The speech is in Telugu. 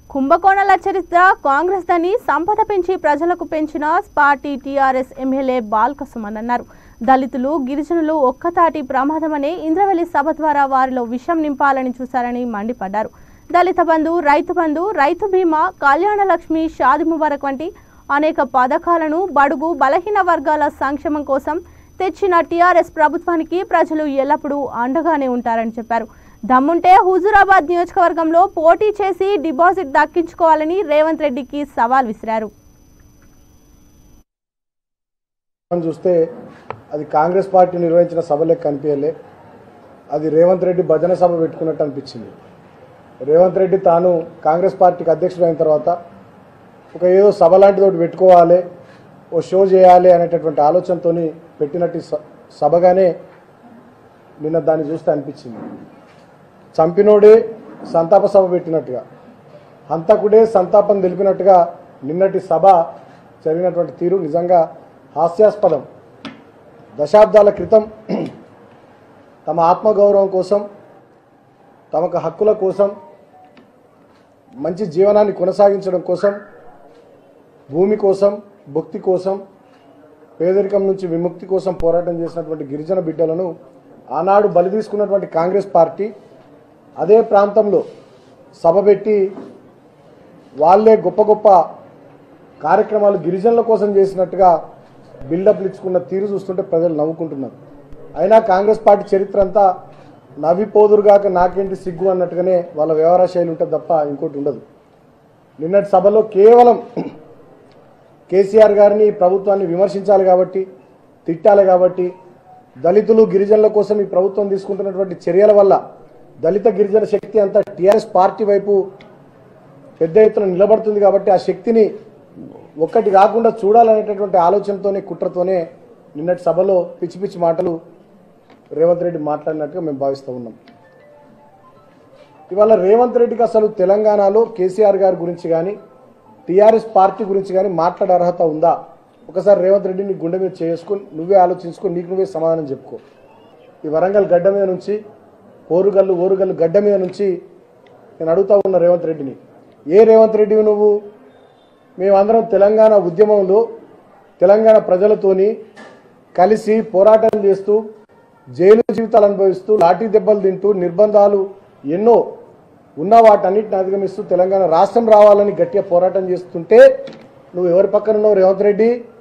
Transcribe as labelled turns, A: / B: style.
A: కుంభకోణాల చరిత్ర కాంగ్రెస్ దని సంపద పెంచి ప్రజలకు పెంచిన పార్టీ టీఆర్ఎస్ ఎమ్మెల్యే బాల్కసుమన్ అన్నారు దళితులు గిరిజనులు ఒక్కతాటి ప్రమాదమనే ఇంద్రవెల్లి సభ ద్వారా వారిలో విషం నింపాలని చూశారని మండిపడ్డారు దళిత బంధు రైతు బంధు రైతు బీమా కళ్యాణ లక్ష్మి షాది ముబారక్ వంటి అనేక పథకాలను బడుగు బలహీన వర్గాల సంక్షేమం కోసం తెచ్చిన టీఆర్ఎస్ ప్రభుత్వానికి ప్రజలు ఎల్లప్పుడూ అండగానే ఉంటారని చెప్పారు దమ్ముంటే హుజూరాబాద్ నియోజకవర్గంలో పోటీ చేసి డిపాజిట్ దక్కించుకోవాలని రేవంత్ రెడ్డికి సవాల్ విసిరారు
B: మనం చూస్తే అది కాంగ్రెస్ పార్టీ నిర్వహించిన సభలే కనిపించలే అది రేవంత్ రెడ్డి భజన సభ పెట్టుకున్నట్టు అనిపించింది రేవంత్ రెడ్డి తాను కాంగ్రెస్ పార్టీకి అధ్యక్షుడు అయిన తర్వాత ఒక ఏదో సభ లాంటిది ఒకటి పెట్టుకోవాలి ఓ షో చేయాలి అనేటటువంటి ఆలోచనతో పెట్టినట్టు స- సభగానే నిన్న దాన్ని చూస్తే అనిపించింది చంపినోడే సంతాప సభ పెట్టినట్టుగా హంతకుడే సంతాపం తెలిపినట్టుగా నిన్నటి సభ జరిగినటువంటి తీరు నిజంగా హాస్యాస్పదం దశాబ్దాల క్రితం తమ ఆత్మగౌరవం కోసం తమకు హక్కుల కోసం మంచి జీవనాన్ని కొనసాగించడం కోసం భూమి కోసం భక్తి కోసం పేదరికం నుంచి విముక్తి కోసం పోరాటం చేసినటువంటి గిరిజన బిడ్డలను ఆనాడు బలి తీసుకున్నటువంటి కాంగ్రెస్ పార్టీ అదే ప్రాంతంలో సభ పెట్టి వాళ్ళే గొప్ప గొప్ప కార్యక్రమాలు గిరిజనుల కోసం చేసినట్టుగా బిల్డప్లు ఇచ్చుకున్న తీరు చూస్తుంటే ప్రజలు నవ్వుకుంటున్నారు అయినా కాంగ్రెస్ పార్టీ చరిత్ర అంతా నవ్విపోదురుగాక నాకేంటి సిగ్గు అన్నట్టుగానే వాళ్ళ వ్యవహార శైలి ఉంటుంది తప్ప ఇంకోటి ఉండదు నిన్నటి సభలో కేవలం కేసీఆర్ గారిని ఈ ప్రభుత్వాన్ని విమర్శించాలి కాబట్టి తిట్టాలి కాబట్టి దళితులు గిరిజనుల కోసం ఈ ప్రభుత్వం తీసుకుంటున్నటువంటి చర్యల వల్ల దళిత గిరిజన శక్తి అంతా టీఆర్ఎస్ పార్టీ వైపు పెద్ద ఎత్తున నిలబడుతుంది కాబట్టి ఆ శక్తిని ఒక్కటి కాకుండా చూడాలనేటటువంటి ఆలోచనతోనే కుట్రతోనే నిన్నటి సభలో పిచ్చి పిచ్చి మాటలు రేవంత్ రెడ్డి మాట్లాడినట్టుగా మేము భావిస్తూ ఉన్నాం ఇవాళ రేవంత్ రెడ్డికి అసలు తెలంగాణలో కేసీఆర్ గారి గురించి కానీ టీఆర్ఎస్ పార్టీ గురించి కానీ మాట్లాడే అర్హత ఉందా ఒకసారి రేవంత్ రెడ్డి నీ గుండె మీద చేసుకొని నువ్వే ఆలోచించుకొని నీకు నువ్వే సమాధానం చెప్పుకో ఈ వరంగల్ గడ్డ మీద నుంచి ఓరుగల్లు ఓరుగల్లు గడ్డ మీద నుంచి నేను అడుగుతా ఉన్న రేవంత్ రెడ్డిని ఏ రేవంత్ రెడ్డివి నువ్వు మేమందరం తెలంగాణ ఉద్యమంలో తెలంగాణ ప్రజలతోని కలిసి పోరాటం చేస్తూ జైలు జీవితాలు అనుభవిస్తూ లాఠీ దెబ్బలు తింటూ నిర్బంధాలు ఎన్నో ఉన్న వాటన్నిటిని అధిగమిస్తూ తెలంగాణ రాష్ట్రం రావాలని గట్టిగా పోరాటం చేస్తుంటే నువ్వు ఎవరి పక్కన ఉన్నావు రేవంత్ రెడ్డి